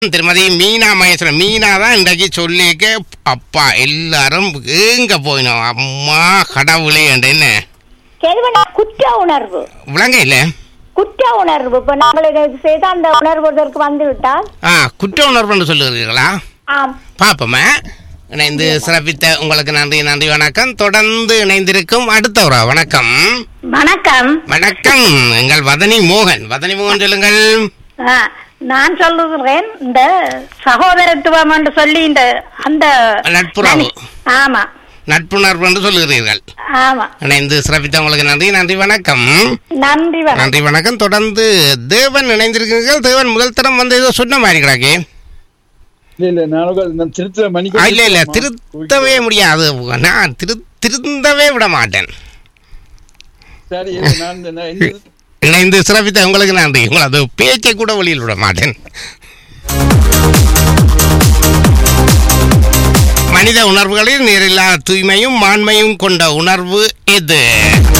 திருமதி மீனா மகேஸ்வரன் மீனா தான் இன்றைக்கு சொல்லிக்க அப்பா எல்லாரும் எங்க போயினோம் அம்மா கடவுளே என்ன கேள்வனா குற்ற உணர்வு விளங்க இல்ல குற்ற உணர்வு இப்ப நம்மளுக்கு இது செய்த அந்த உணர்வு ஒருத்தருக்கு வந்து விட்டால் ஆ குற்ற உணர்வுன்னு சொல்லுகிறீர்களா ஆம் பாப்போமா இணைந்து சிறப்பித்த உங்களுக்கு நன்றி நன்றி வணக்கம் தொடர்ந்து இணைந்திருக்கும் அடுத்த ஒரு வணக்கம் வணக்கம் வணக்கம் எங்கள் வதனி மோகன் வதனி மோகன் சொல்லுங்கள் ஆ, நான் சொல்லுகிறேன் இந்த சகோதரத்துவம் என்று சொல்லி இந்த அந்த நட்புறவு ஆமா நட்புணர்வு என்று சொல்லுகிறீர்கள் ஆமா இணைந்து சிறப்பித்த உங்களுக்கு நன்றி நன்றி வணக்கம் நன்றி வணக்கம் நன்றி வணக்கம் தொடர்ந்து தேவன் இணைந்திருக்கிறீர்கள் தேவன் முதல் தரம் வந்து ஏதோ சொன்ன மாதிரி கிடக்கு இல்ல இல்ல நான் நான் திருத்த மணிக்கு ஆ, இல்ல இல்ல திருத்தவே முடியாது நான் திரு திருந்தவே விட மாட்டேன் சரி இல்ல, நான் இந்த- நான் இந்த- இணைந்து சிறப்பித்த உங்களுக்கு நன்றி உங்களது பேச்சை கூட வெளியில் விட மாட்டேன் மனித உணர்வுகளில் நேரில்லா தூய்மையும் மாண்மையும் கொண்ட உணர்வு இது